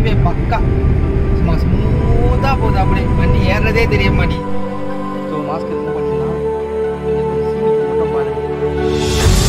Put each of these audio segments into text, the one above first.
Highway பக்கா சும்மா ஸ்மூத்தாக போகுது அப்படியே வண்டி ஏறுறதே தெரிய மாட்டேங்குது ஸோ மாஸ்க் ரிமூவ் பண்ணிடலாம் சீனிக்கு மட்டும் பாருங்க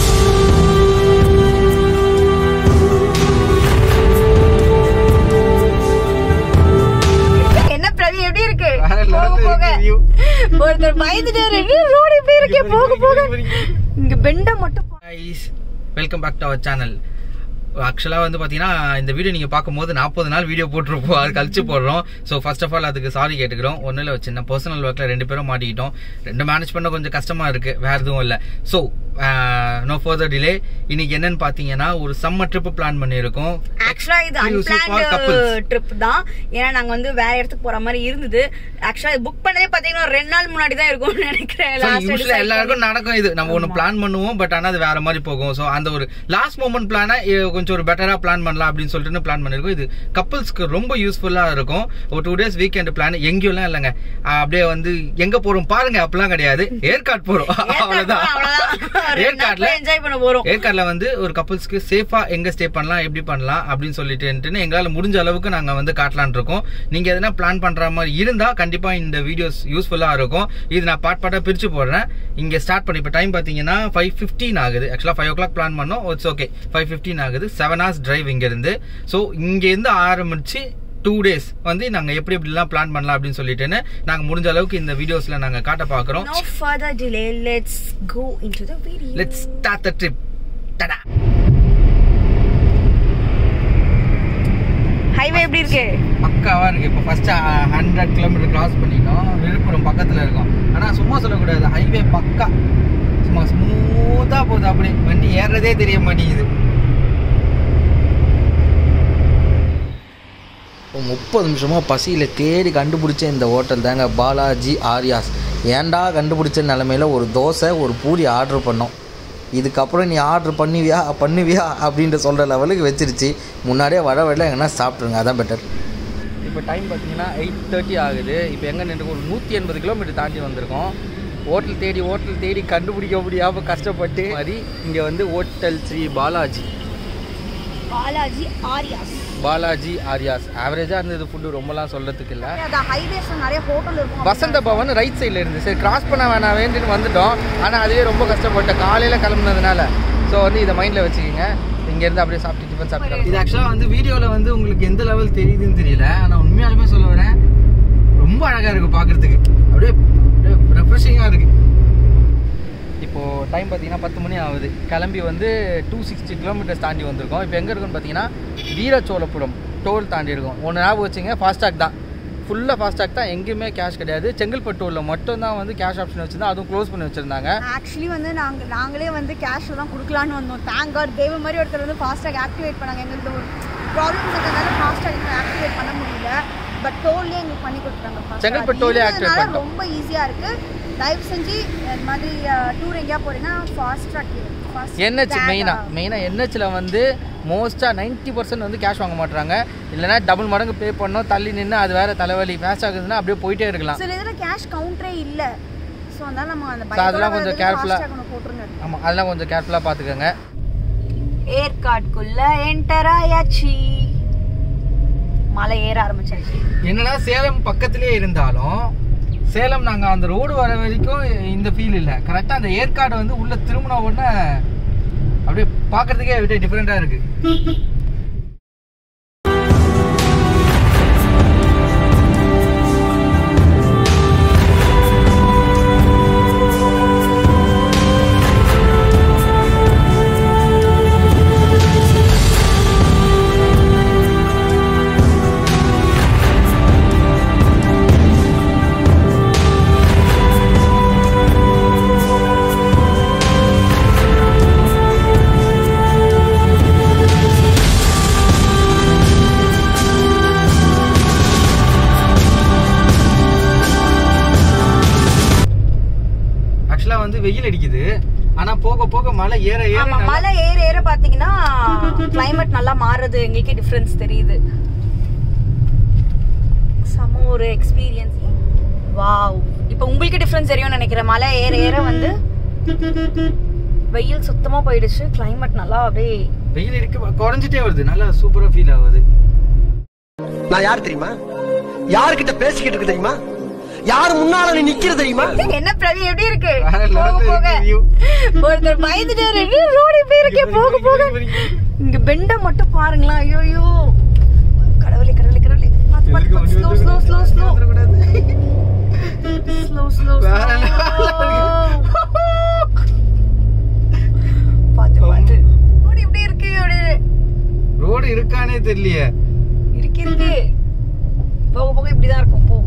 என்ன பிரவி எப்படி இருக்கு வேற போக level போக இருக்கு view. ஒருத்தர் பயந்துட்டாரு ரோடு எப்படி இருக்கே போக போக இங்க பெண்ட மட்டும் பா- guys welcome back to our channel ஆக்சுவலாக வந்து பார்த்தீங்கன்னா இந்த வீடியோ நீங்கள் பார்க்கும்போது நாற்பது நாள் வீடியோ போட்டிருப்போம் அது கழிச்சு போடுறோம் ஸோ ஃபர்ஸ்ட் ஆஃப் ஆல் அதுக்கு சாரி கேட்டுக்கிறோம் ஒன்றும் இல்லை சின்ன பர்சனல் ஒர்க்கில் ரெண்டு பேரும் மாட்டிக்கிட்டோம் ரெண்டு மேனேஜ் பண்ண கொஞ்சம் கஷ்டமாக இருக்குது வேறு எதுவும் இல்லை ஸோ நோ ஃபர்தர் டிலே இன்னைக்கு என்னன்னு பார்த்தீங்கன்னா ஒரு சம்மர் ட்ரிப் பிளான் பண்ணியிருக்கோம் ஆக்சுவலா இது Exclusive for unplanned couples. Trip தான் ஏன்னா நாங்க வந்து வேற இடத்துக்கு போற மாதிரி இருந்தது ஆக்சுவலா புக் பண்ணதே பாத்தீங்கன்னா ஒரு ரெண்டு நாள் முன்னாடி தான் இருக்கும்னு நினைக்கிறேன் So, Last usually decide எல்லாருக்கும் நடக்கும் இது நம்ம ஒண்ணு பிளான் பண்ணுவோம் பட் ஆனா அது வேற மாதிரி போகும் சோ அந்த ஒரு லாஸ்ட் மூமெண்ட் பிளான கொஞ்சம் ஒரு பெட்டரா பிளான் பண்ணலாம் அப்படின்னு சொல்லிட்டு பிளான் பண்ணிருக்கோம் இது கப்பல்ஸ்க்கு ரொம்ப யூஸ்ஃபுல்லா இருக்கும் ஒரு டூ டேஸ் வீக்கெண்ட் பிளான் எங்கேயும் இல்லைங்க ஆஹ் அப்படியே வந்து எங்க போறோம் பாருங்க அப்பெல்லாம் கிடையாது ஏற்காடு போறோம் ஏற்காடு அவ்வளவுதான் அவ்வளவுதான். ரெண்டு நாள் ஏற்காடுல போய் enjoy பண்ண போறோம் ஏற்காடுல வந்து ஒரு கப்பல்ஸ்க்கு சேஃபா எங்க ஸ்டே பண்ணலாம் எப்படி பண்ணலாம் அப்படின்னு சொல்லிட்டு எங்களால முடிஞ்ச அளவுக்கு நாங்க வந்து காட்டலான் இருக்கோம் நீங்க எதனா பிளான் பண்ற மாதிரி இருந்தா கண்டிப்பா இந்த வீடியோஸ் யூஸ்ஃபுல்லா இருக்கும் இது நான் பார்ட் பார்ட்டா பிரிச்சு போடுறேன் இங்க ஸ்டார்ட் பண்ணி இப்போ டைம் பாத்தீங்கன்னா ஃபைவ் ஃபிஃப்டீன் ஆகுது ஆக்சுவலா ஃபைவ் ஓ கிளாக் பிளான் பண்ணோம் இட்ஸ் ஓகே ஃபைவ் ஃபிஃப்டீன் ஆகுது செவன் ஹவர்ஸ் டிரைவ் இங்க இருந்து ஸோ இங்க இருந்து ஆரம்பிச்சு டூ டேஸ் வந்து நாங்க எப்படி எப்படிலாம் பிளான் பண்ணலாம் அப்படின்னு சொல்லிட்டுன்னு நாங்க முடிஞ்ச அளவுக்கு இந்த வீடியோஸ்ல நாங்க காட்ட பாக்குறோம் no further delay let's go into the video let's start the trip Tata highway எப்படி இருக்கு பக்காவா இருக்கு இப்போ ஃபர்ஸ்ட் ஹண்ட்ரட் கிலோமீட்டர் கிராஸ் பண்ணிட்டோம் விழுப்புரம் பக்கத்துல இருக்கோம் ஆனா சும்மா சொல்லக்கூடாது ஹைவே பக்கா சும்மா ஸ்மூத்தா போகுது அப்படியே வண்டி ஏறுறதே தெரிய மாட்டேங்குது முப்பது நிமிஷமா பசியில தேடி கண்டுபிடிச்ச இந்த ஹோட்டல் தாங்க பாலாஜி ஆரியாஸ் ஏன்டா கண்டுபிடிச்ச நிலமையில ஒரு தோசை ஒரு பூரி ஆர்டர் பண்ணோம் இதுக்கப்புறம் நீ ஆர்டர் பண்ணுவியா பண்ணுவியா அப்படின்ற சொல்கிற லெவலுக்கு வச்சிருச்சு முன்னாடியே வர வழியில் எங்கன்னா சாப்பிட்ருங்க அதான் பெட்டர் இப்போ டைம் பார்த்தீங்கன்னா எயிட் தேர்ட்டி ஆகுது இப்போ எங்கே நின்று ஒரு நூற்றி எண்பது கிலோமீட்டர் தாண்டி வந்திருக்கோம் ஹோட்டல் தேடி ஹோட்டல் தேடி கண்டுபிடிக்க முடியாமல் கஷ்டப்பட்டு மாதிரி இங்கே வந்து ஹோட்டல் ஸ்ரீ பாலாஜி பாலாஜி ஆரியாஸ் பாலாஜி ஆரியாஸ் ஆவரேஜாக இருந்தது ஃபுட்டு ரொம்பலாம் சொல்கிறதுக்கு இல்லை அதான் ஹைவேஸ்ல நிறைய ஹோட்டல் இருக்கும் வசந்த பவன் ரைட் சைடில் இருந்து சரி கிராஸ் பண்ண வேணாம் வேண்டின்னு வந்துட்டோம் ஆனால் அதுவே ரொம்ப கஷ்டப்பட்டேன் காலையில் கிளம்புனதுனால ஸோ வந்து இதை மைண்டில் வச்சுக்கோங்க இங்கேருந்து அப்படியே சாப்பிட்டு டிஃபன் சாப்பிட்டு இது ஆக்சுவலாக வந்து வீடியோவில் வந்து உங்களுக்கு எந்த லெவல் தெரியுதுன்னு தெரியல ஆனால் உண்மையாலுமே சொல்ல வரேன் ரொம்ப அழகாக இருக்குது பார்க்குறதுக்கு அப்படியே ரெஃப்ரெஷிங்காக இருக்குது இப்போது டைம் பார்த்தீங்கன்னா பத்து மணி ஆகுது கிளம்பி வந்து டூ சிக்ஸ்டி கிலோமீட்டர்ஸ் தாண்டி வந்திருக்கோம் இப்போ எங்கே இருக்குன்னு பார்த்தீங்கன்னா வீரச்சோழபுரம் டோல் தாண்டி இருக்கோம் ஒன்று ஞாபகம் வச்சுங்க ஃபாஸ்டாக் தான் ஃபுல்லாக ஃபாஸ்டாக் தான் எங்கேயுமே கேஷ் கிடையாது செங்கல்பட்டு டோலில் மட்டும் தான் வந்து கேஷ் ஆப்ஷன் வச்சுருந்தா அதுவும் க்ளோஸ் பண்ணி வச்சுருந்தாங்க ஆக்சுவலி வந்து நாங்க நாங்களே வந்து கேஷ் தான் கொடுக்கலான்னு வந்தோம் தேங்க் காட் தெய்வ மாதிரி ஒருத்தர் வந்து ஃபாஸ்டாக் ஆக்டிவேட் பண்ணாங்க எங்களுக்கு ஒரு ப்ராப்ளம்ஸ் இருக்கிறதால ஃபாஸ்டாக் இன்னும் ஆக்டிவேட் பண்ண முடியல பட் டோல்லே எங்களுக்கு பண்ணி கொடுத்துட்டாங்க fast tag. செங்கல்பட்டு toll-லயே activate இருந்ததுனால பண்ணிட்டோம். ரொம்ப ஈஸியாக இருக்கு தயவு செஞ்சு இந்த மாதிரி டூர் எங்கேயா போறீங்கன்னா ஃபாஸ்ட் ட்ராக் என்ஹெச் மெயினாக மெயினாக என்ஹெச்சில் வந்து மோஸ்ட்டாக நைன்ட்டி பர்சன்ட் வந்து கேஷ் வாங்க மாட்றாங்க இல்லைனா டபுள் மடங்கு பே பண்ணோம் தள்ளி நின்று அது வேறு தலைவலி மேட்ச் ஆகுதுன்னா அப்படியே போயிட்டே இருக்கலாம் சில இதில் கேஷ் கவுண்டரே இல்லை ஸோ அதனால நம்ம அந்த So, அதெல்லாம் கொஞ்சம் careful-ஆ- ஃபாஸ்ட் ஒன்று போட்டுருங்க ஆமாம் அதெல்லாம் கொஞ்சம் கேர்ஃபுல்லாக பார்த்துக்கோங்க ஏற்காடுக்குள்ள என்டர் ஆயாச்சு மலை ஏற ஆரம்பிச்சாச்சு என்னன்னா சேலம் பக்கத்திலே இருந்தாலும் சேலம் நாங்க அந்த ரோடு வர வரைக்கும் இந்த ஃபீல் இல்ல கரெக்டா அந்த ஏற்காடு வந்து உள்ள திரும்பின உடனே அப்படியே பாக்குறதுக்கே விட்டு டிஃப்ரெண்டா இருக்கு ஆக்சுவலா வந்து வெயில் அடிக்குது ஆனா போக போக மழை ஏற ஏற ஆமா நல்லா- மலை ஏற ஏற பாத்தீங்கன்னா கிளைமேட் நல்லா மாறுது எங்களுக்கே டிஃபரன்ஸ் தெரியுது சம ஒரு எக்ஸ்பீரியன்ஸ் வாவ் இப்போ உங்களுக்கு டிஃபரன்ஸ் தெரியும்னு நினைக்கிறேன் மலை ஏற ஏற வந்து வெயில் சுத்தமா போயிடுச்சு கிளைமேட் நல்லா அப்படியே வெயில் இருக்கு குறைஞ்சிட்டே வருது நல்லா சூப்பரா ஃபீல் ஆகுது நான் யார் தெரியுமா யாருக்கிட்ட பேசிக்கிட்டு இருக்கு தெரியுமா யார் முன்னால நீ நிக்கிற தெரியுமா என்ன பிரவி எப்படி இருக்கு வேற போக level ல போக இருக்கு view. ஒருத்தர் பயந்துட்டாரு ரோடு இப்படி இருக்கே போக போக இங்க பெண்ட மட்டும் பாருங்களா ஐயோ ஐயோ கடவுளே கடவுளே கடவுளே பாத்து பாத்து பாத்து slow slow slow slow slow slow வேற level ல பாத்து பாத்து ரோடு இப்படி இருக்கு அப்படியே ரோடு இருக்கானே தெரியலையே இருக்கு இருக்கு போக போக இப்படிதான் இருக்கும் போ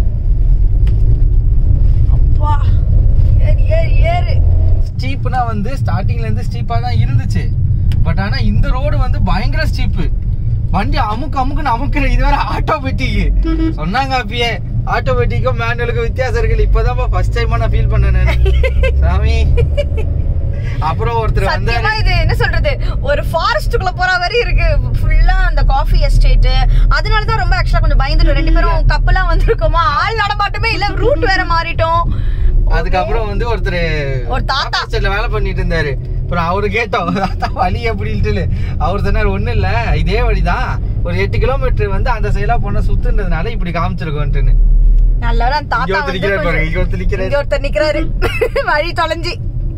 அப்பா ஏறு ஏறு ஏறு ஸ்டீப்னா வந்து ஸ்டார்டிங்ல இருந்து ஸ்டீப்பா தான் இருந்துச்சு பட் ஆனா இந்த ரோடு வந்து பயங்கர ஸ்டீப்பு வண்டி அமுக்கு அமுக்குன்னு அமுக்குற இது வேற ஆட்டோமேட்டிக் சொன்னாங்க அப்பயே ஆட்டோமேட்டிக்கும் மேனுவலுக்கும் வித்தியாசம் இருக்குல்ல இப்பதான் ஃபர்ஸ்ட் டைமா நான் ஃபீல் பண்ணேன் நானு. சாமி அப்புறம் ஒருத்தர் சத்தியமா வந்தாரு இது என்ன சொல்றது ஒரு ஃபாரஸ்ட்டுக்குள்ள போற மாதிரி இருக்கு ஃபுல்லா அந்த காஃபி எஸ்டேட் அதனால தான் ரொம்ப ஆக்சுவலா கொஞ்சம் பயந்துட்டோம் ரெண்டு பேரும் கப்பலா வந்திருக்கோமா ஆள் நடமாட்டமே இல்ல ரூட் வேற மாறிட்டோம் அதுக்கப்புறம் வந்து ஒருத்தர் ஒரு தாத்தா. ஆபீஸ்ல வேலை பண்ணிட்டு இருந்தாரு அப்புறம் அவரு கேட்டோம் தாத்தா வழி எப்படின்ட்டு அவர் சொன்னார் ஒண்ணும் இல்ல இதே வழிதான் ஒரு எட்டு கிலோமீட்டர் வந்து அந்த சைடா போன சுத்துன்றதுனால இப்படி காமிச்சிருக்கோன்ட்டுன்னு நல்ல வேளை அந்த இங்க தாத்தா ஒருத்தர் வந்து நிக்கிறாரு பாருங்க, இங்க ஒருத்தர் கொஞ்சம்- நிக்கிறாரு. இங்க ஒருத்தர் நிக்கிறாரு வழி தொலைஞ்சு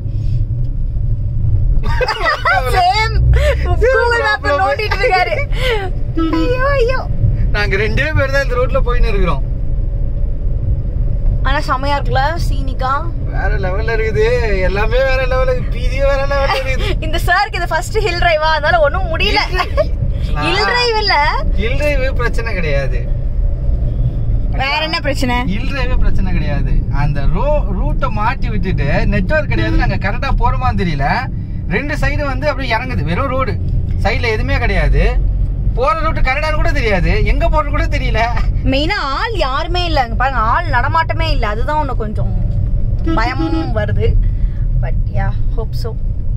சேம் கூகுள் மேப்ல நோண்டிட்டு இருக்காரு ஐயோ ஐயோ நாங்க ரெண்டே பேர் தான் இந்த ரோட்ல போயின்னு இருக்கிறோம் ஆனா செமையா இருக்குல்ல சீனிக்கா வேற லெவல்ல இருக்குது எல்லாமே வேற லெவல்ல பீதியே வேற லெவல்ல இருக்குது இந்த சாருக்கு இது ஃபர்ஸ்ட் ஹில் டிரைவா அதனால ஒண்ணும் முடியல ஹில் டிரைவ் இல்ல ஹில் டிரைவ் பிரச்சனை கிடையாது வேற என்ன பிரச்சனை ஹில் டிரைவே பிரச்சனை கிடையாது அந்த ரோ ரூட்டை மாட்டி விட்டுட்டு நெட்வொர்க் கிடையாது நாங்க கரெக்டா போறோமான்னு தெரியல ரெண்டு சைடு வந்து அப்படியே இறங்குது வெறும் ரோடு சைடுல எதுவுமே கிடையாது போற ரூட் கரெக்டானு கூட தெரியாது எங்க போறது கூட தெரியல மெயினா ஆள் யாருமே இல்ல இங்க பாருங்க ஆள் நடமாட்டமே இல்ல அதுதான் ஒண்ணு கொஞ்சம் பயமும் வருது பட் யா ஹோப் சோ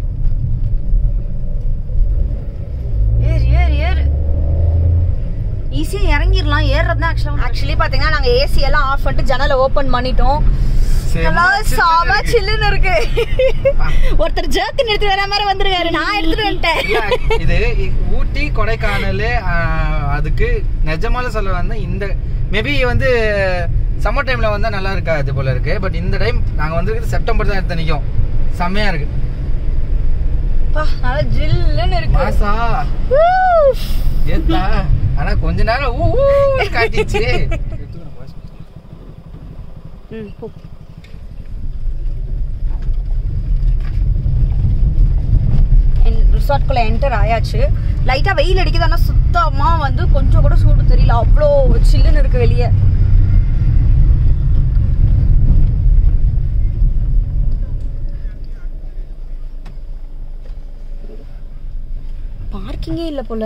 ஏறு ஏறு ஏறு ஈஸியா இறங்கிடலாம் ஏறுறது தான் ஆக்சுவலா ஆக்சுவலி பாத்தீங்கன்னா நாங்க ஏசி எல்லாம் ஆஃப் பண்ணிட்டு ஜன்னலை ஓபன் பண்ணிட்டோம் நல்லா சாவா சில்லுன்னு இருக்கு ஒருத்தர் ஜர்க்கு நிறுத்தி வர மாதிரி வந்துருக்காரு நான் எடுத்துட்டு வந்துட்டேன் இது ஊட்டி கொடைக்கானல் ஆஹ், அதுக்கு நிஜமால சொல்ல வந்தா இந்த மேபி வந்து சம்மர் டைம்ல வந்தா நல்லா இருக்காது போல இருக்கு பட் இந்த டைம் நாங்க வந்து செப்டம்பர் தான் எடுத்து நிக்கும் செம்மையா இருக்கு அப்பா, நல்லா ஜில்லுன்னு இருக்கு மாசா Woo! ஏத்தா ஆனா கொஞ்ச நேரம் ஊ ஊ காட்டிச்சு ம், போ. ரிசார்ட்குள்ள என்டர் ஆயாச்சு லைட்டா வெயில் அடிக்குது ஆனா சுத்தமா வந்து கொஞ்சம் கூட சூடு தெரியல அவ்வளோ சில்லுன்னு இருக்கு வெளியே பார்க்கிங்கே இல்லை போல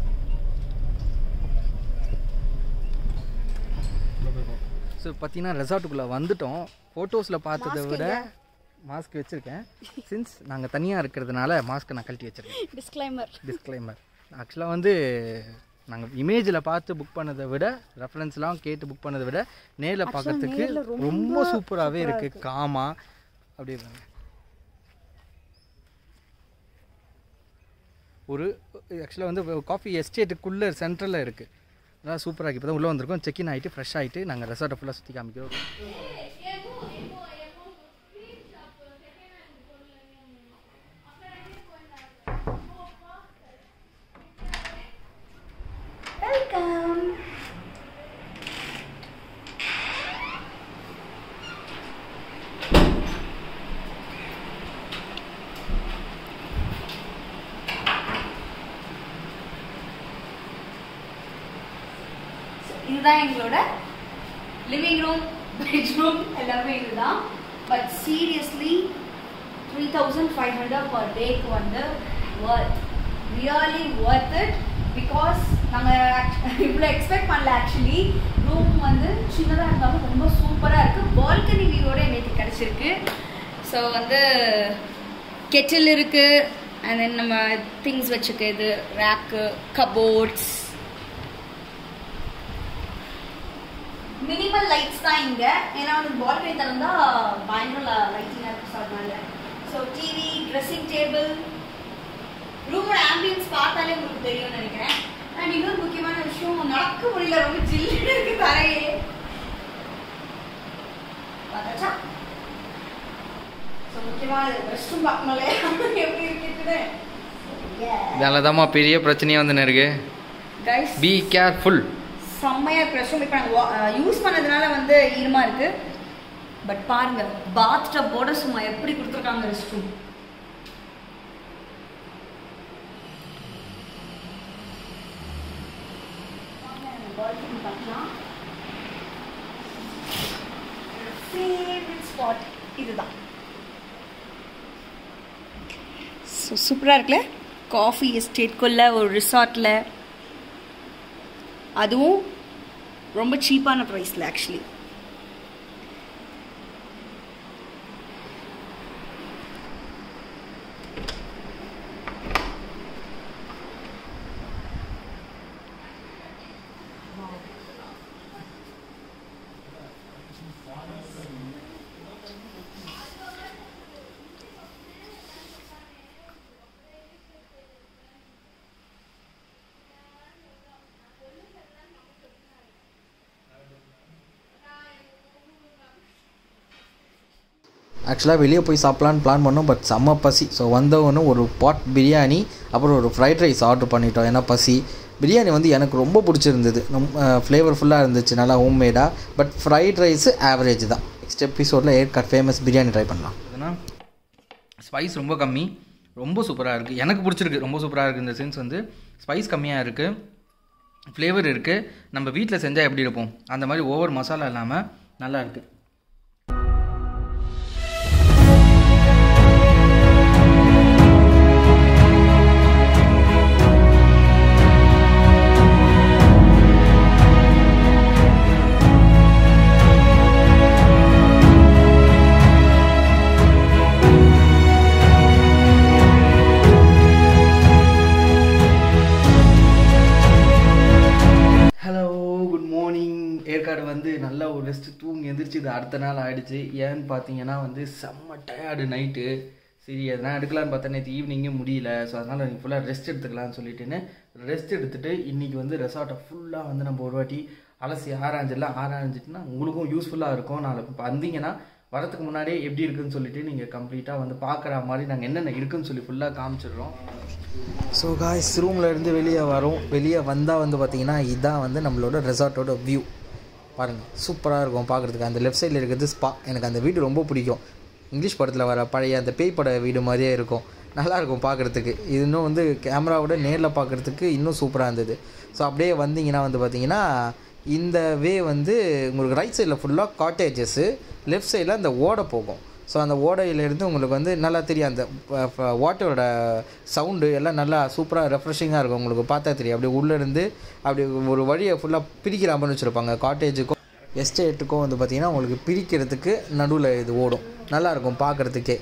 ஸோ பார்த்தீங்கன்னா ரெசார்ட்டுக்குள்ளே வந்துட்டோம் ஃபோட்டோஸில் பார்த்ததை Mask விட எங்க? மாஸ்க் வச்சுருக்கேன் சின்ஸ் நாங்கள் தனியாக இருக்கிறதுனால மாஸ்க்கை நான் கழட்டி வச்சிருக்கேன் டிஸ்க்ளைமர் டிஸ்க்ளைமர் ஆக்சுவலாக வந்து நாங்கள் இமேஜில் பார்த்து புக் பண்ணதை விட ரெஃபரன்ஸ்லாம் கேட்டு புக் பண்ணதை விட நேரில் பார்க்கறதுக்கு நேர்ல ரொம்ப ரொம்ப சூப்பராகவே சூப்பரா இருக்குது காமா அப்படி இருக்காங்க ஒரு ஆக்சுவலாக வந்து காஃபி எஸ்டேட்டுக்குள்ளே சென்ட்ரலில் இருக்குது அதான் சூப்பராக இப்போ தான் உள்ளே வந்திருக்கோம் செக்இன் ஆகிட்டு ஃப்ரெஷ் ஆகிட்டு நாங்கள் ரெசார்ட்டை ஃபுல்லாக சுற்றி காமிக்கிறோம் வெல்கம் இதுதான் எங்களோட லிவிங் ரூம் பெட்ரூம் எல்லாமே இதுதான் but seriously three thousand five hundred per டேக்கு வந்து worth really worth it because நாங்கள் இவ்வளோ எக்ஸ்பெக்ட் பண்ணல ஆக்சுவலி ரூம் வந்து சின்னதாக இருந்தாலும் ரொம்ப சூப்பராக இருக்குது பால்கனி வியூவோட எங்களுக்கு கிடச்சிருக்கு ஸோ வந்து கெட்டில் இருக்குது அண்ட் தென் நம்ம திங்ஸ் வச்சுக்க இது ரேக்கு கபோர்ட்ஸ் மினிமல் லைட்ஸ் தான் இங்க ஏன்னா வந்து பால்கனி திறந்தா பயங்கர லைட்டிங்காக இருக்கு ஸோ அதனால ஸோ டிவி ட்ரெஸ்ஸிங் டேபிள் ரூமோட ஆம்பியன்ஸ் பார்த்தாலே உங்களுக்கு தெரியும்னு நினைக்கிறேன் அண்ட் இன்னொரு முக்கியமான விஷயம் நடக்க முடியல ரொம்ப ஜில்லுன்னு இருக்கு தரையே பார்த்தாச்சா ஸோ முக்கியமான ரெஸ்ட் ரூம் பார்க்கணும்ல எப்படி இருக்குது இதால தாம்மா பெரிய பிரச்சனையே வந்து இருக்கு கைஸ் பி கேர்ஃபுல் செம்மையா இருக்கு ரெஸ்ட் ரூம் இப்போ நாங்கள் யூஸ் பண்ணதுனால வந்து ஈரமா இருக்கு பட் பாருங்க பாத் டப்போட சும்மா எப்படி கொடுத்துருக்காங்க ரெஸ்ட் ரூம் ஃபேவரட் ஸ்பாட் இதுதான் ஸோ சூப்பராக இருக்குல்ல காஃபி எஸ்டேட்குள்ள ஒரு ரிசார்ட்டில் அதுவும் ரொம்ப சீப்பான ப்ரைஸில் ஆக்சுவலி ஆக்சுவலாக வெளியே போய் சாப்பிட்லான்னு பிளான் பண்ணோம் பட் செம்ம பசி ஸோ வந்தவொன்னு ஒரு பாட் பிரியாணி அப்புறம் ஒரு ஃப்ரைட் ரைஸ் ஆர்டர் பண்ணிட்டோம் ஏன்னா பசி பிரியாணி வந்து எனக்கு ரொம்ப பிடிச்சிருந்தது ரொம்ப ஃப்ளேவர்ஃபுல்லாக இருந்துச்சு நல்லா ஹோம்மேடாக பட் ஃப்ரைட் ரைஸு ஆவரேஜ் தான் நெக்ஸ்ட் எபிசோடில் ஏற்காட் ஃபேமஸ் பிரியாணி ட்ரை பண்ணலாம் ஏன்னா ஸ்பைஸ் ரொம்ப கம்மி ரொம்ப சூப்பராக இருக்குது எனக்கு பிடிச்சிருக்கு ரொம்ப சூப்பராக இருக்குது இந்த சென்ஸ் வந்து ஸ்பைஸ் கம்மியாக இருக்குது ஃப்ளேவர் இருக்குது நம்ம வீட்டில் செஞ்சால் எப்படி இருப்போம் அந்த மாதிரி ஓவர் மசாலா இல்லாமல் நல்லா இருக்குது ஹலோ குட் மார்னிங் ஏற்காடு வந்து நல்லா ஒரு ரெஸ்ட் தூங்கி எந்திரிச்சு இது அடுத்த நாள் ஆயிடுச்சு ஏன்னு பார்த்தீங்கன்னா வந்து செம்ம டயர்டு நைட்டு சரி எதனா எடுக்கலான்னு பார்த்தா நேற்று ஈவினிங்கே முடியல ஸோ அதனால் நீங்கள் ஃபுல்லாக ரெஸ்ட் எடுத்துக்கலாம்னு சொல்லிட்டுன்னு ரெஸ்ட் எடுத்துட்டு இன்றைக்கி வந்து ரெசார்ட்டை ஃபுல்லாக வந்து நம்ம ஒரு வாட்டி அலசி ஆராய்ஞ்சிடலாம் ஆராய்ஞ்சிட்டுனா உங்களுக்கும் யூஸ்ஃபுல்லாக இருக்கும் நாளைக்கு இப்போ வந்தீங்கன்னா வரதுக்கு முன்னாடியே எப்படி இருக்குன்னு சொல்லிட்டு நீங்கள் கம்ப்ளீட்டாக வந்து பார்க்குற மாதிரி நாங்கள் என்னென்ன இருக்குன்னு சொல்லி ஃபுல்லாக காமிச்சிடுறோம் ஸோ காய்ஸ் ரூமில் இருந்து வெளியே வரோம் வெளியே வந்தால் வந்து பார்த்தீங்கன்னா இதான் வந்து நம்மளோட ரெசார்ட்டோட வியூ பாருங்கள் சூப்பராக இருக்கும் பார்க்குறதுக்கு அந்த லெஃப்ட் சைடில் இருக்கிறது ஸ்பா எனக்கு அந்த வீடு ரொம்ப பிடிக்கும் இங்கிலீஷ் படத்தில் வர பழைய அந்த பேய் பட வீடு மாதிரியே இருக்கும் நல்லா இருக்கும் பார்க்குறதுக்கு இது இன்னும் வந்து கேமராவோட நேரில் பார்க்குறதுக்கு இன்னும் சூப்பராக இருந்தது ஸோ அப்படியே வந்தீங்கன்னா வந்து பார்த்தீங்கன்னா இந்த வே வந்து உங்களுக்கு ரைட் சைடில் ஃபுல்லாக காட்டேஜஸ்ஸு லெஃப்ட் சைடில் அந்த ஓடை போகும் ஸோ அந்த ஓடையிலேருந்து உங்களுக்கு வந்து நல்லா தெரியும் அந்த வாட்டரோட சவுண்டு எல்லாம் நல்லா சூப்பராக ரெஃப்ரெஷிங்காக இருக்கும் உங்களுக்கு பார்த்தா தெரியும் அப்படியே உள்ளேருந்து அப்படி ஒரு வழியை ஃபுல்லாக பிரிக்கிற மாதிரி வச்சுருப்பாங்க காட்டேஜுக்கும் எஸ்டேட்டுக்கும் வந்து பார்த்திங்கன்னா உங்களுக்கு பிரிக்கிறதுக்கு நடுவில் இது ஓடும் நல்லாயிருக்கும் பார்க்குறதுக்கே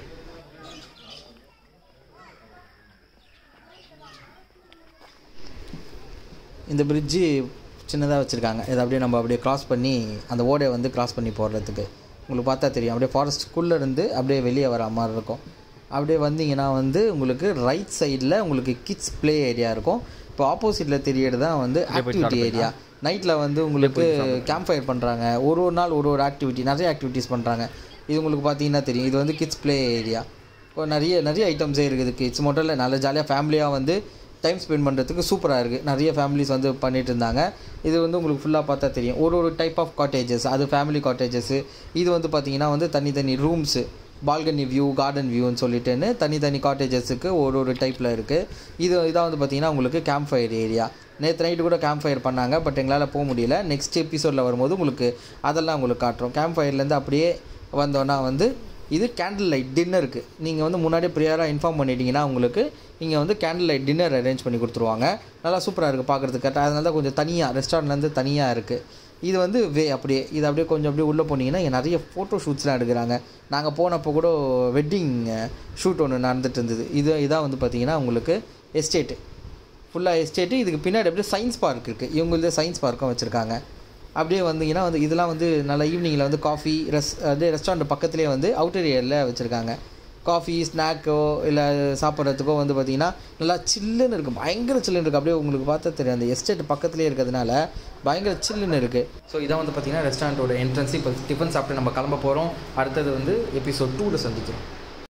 இந்த பிரிட்ஜு சின்னதாக வச்சுருக்காங்க இதை அப்படியே நம்ம அப்படியே கிராஸ் பண்ணி அந்த ஓடையை வந்து கிராஸ் பண்ணி போடுறதுக்கு உங்களுக்கு பார்த்தா தெரியும் அப்படியே ஃபாரஸ்ட்குள்ளே இருந்து அப்படியே வெளியே வர மாதிரி இருக்கும் அப்படியே வந்தீங்கன்னா வந்து உங்களுக்கு ரைட் சைடில் உங்களுக்கு கிட்ஸ் ப்ளே ஏரியா இருக்கும் இப்போ ஆப்போசிட்டில் தெரியறது தான் வந்து ஆக்டிவிட்டி ஏரியா நைட்டில் வந்து உங்களுக்கு கேம்ப் ஃபயர் பண்ணுறாங்க ஒரு ஒரு நாள் ஒரு ஒரு ஆக்டிவிட்டி நிறைய ஆக்டிவிட்டீஸ் பண்ணுறாங்க இது உங்களுக்கு பார்த்தீங்கன்னா தெரியும் இது வந்து கிட்ஸ் ப்ளே ஏரியா இப்போ நிறைய நிறைய ஐட்டம்ஸே இருக்குது கிட்ஸ் மட்டும் இல்லை நல்ல ஜாலியாக ஃபேமிலியாக வந்து டைம் ஸ்பெண்ட் பண்ணுறதுக்கு சூப்பராக இருக்குது நிறைய ஃபேமிலிஸ் வந்து பண்ணிட்டு இருந்தாங்க இது வந்து உங்களுக்கு ஃபுல்லாக பார்த்தா தெரியும் ஒரு ஒரு டைப் ஆஃப் காட்டேஜஸ் அது ஃபேமிலி காட்டேஜஸ் இது வந்து பார்த்தீங்கன்னா வந்து தனித்தனி ரூம்ஸு பால்கனி வியூ கார்டன் வியூன்னு சொல்லிட்டுன்னு தனித்தனி காட்டேஜஸுக்கு ஒரு ஒரு டைப்பில் இருக்குது இது இதான் வந்து பார்த்தீங்கன்னா உங்களுக்கு கேம்ப் ஃபயர் ஏரியா நேற்று நைட்டு கூட கேம்ப் ஃபயர் பண்ணாங்க பட் எங்களால் போக முடியல நெக்ஸ்ட் எபிசோடில் வரும்போது உங்களுக்கு அதெல்லாம் உங்களுக்கு காட்டுறோம் கேம்ப் ஃபயர்லேருந்து அப்படியே வந்தோன்னா வந்து இது கேண்டில் லைட் டின்னருக்கு நீங்கள் வந்து முன்னாடியே ப்ரியராக இன்ஃபார்ம் பண்ணிட்டீங்கன்னா உங்களுக்கு இங்கே வந்து கேண்டில் லைட் டின்னர் அரேஞ்ச் பண்ணி கொடுத்துருவாங்க நல்லா சூப்பராக இருக்குது பார்க்குறதுக்கு கரெக்டாக அதனால தான் கொஞ்சம் தனியாக ரெஸ்டாரண்ட்லேருந்து தனியாக இருக்குது இது வந்து வே அப்படியே இது அப்படியே கொஞ்சம் அப்படியே உள்ளே போனீங்கன்னா இங்கே நிறைய ஃபோட்டோ ஷூட்ஸ்லாம் எடுக்கிறாங்க நாங்கள் போனப்போ கூட வெட்டிங் ஷூட் ஒன்று நடந்துட்டு இருந்தது இது இதான் வந்து பார்த்தீங்கன்னா உங்களுக்கு எஸ்டேட்டு ஃபுல்லாக எஸ்டேட்டு இதுக்கு பின்னாடி அப்படியே சயின்ஸ் பார்க் இருக்குது இவங்களது சயின்ஸ் பார்க்கும் வச்சுருக்காங்க அப்படியே வந்தீங்கன்னா வந்து இதெல்லாம் வந்து நல்ல ஈவினிங்கில் வந்து காஃபி ரெஸ் அப்படியே ரெஸ்டாரண்ட் பக்கத்துலேயே வந்து அவுட்டர் ஏரியாவில் வச்சுருக்காங்க காஃபி ஸ்நாக்கோ இல்லை சாப்பிட்றதுக்கோ வந்து பார்த்தீங்கன்னா நல்லா சில்லுன்னு இருக்கும் பயங்கர சில்லுன்னு இருக்குது அப்படியே உங்களுக்கு பார்த்தா தெரியும் அந்த எஸ்டேட் பக்கத்துலேயே இருக்கிறதுனால பயங்கர சில்லுன்னு இருக்குது ஸோ இதான் வந்து பார்த்தீங்கன்னா ரெஸ்டாரண்ட்டோட என்ட்ரன்ஸ் இப்போ டிஃபன் சாப்பிட்டு நம்ம கிளம்ப போகிறோம் அடுத்தது வந்து எபிசோட் டூவில் சந்திக்கிறோம்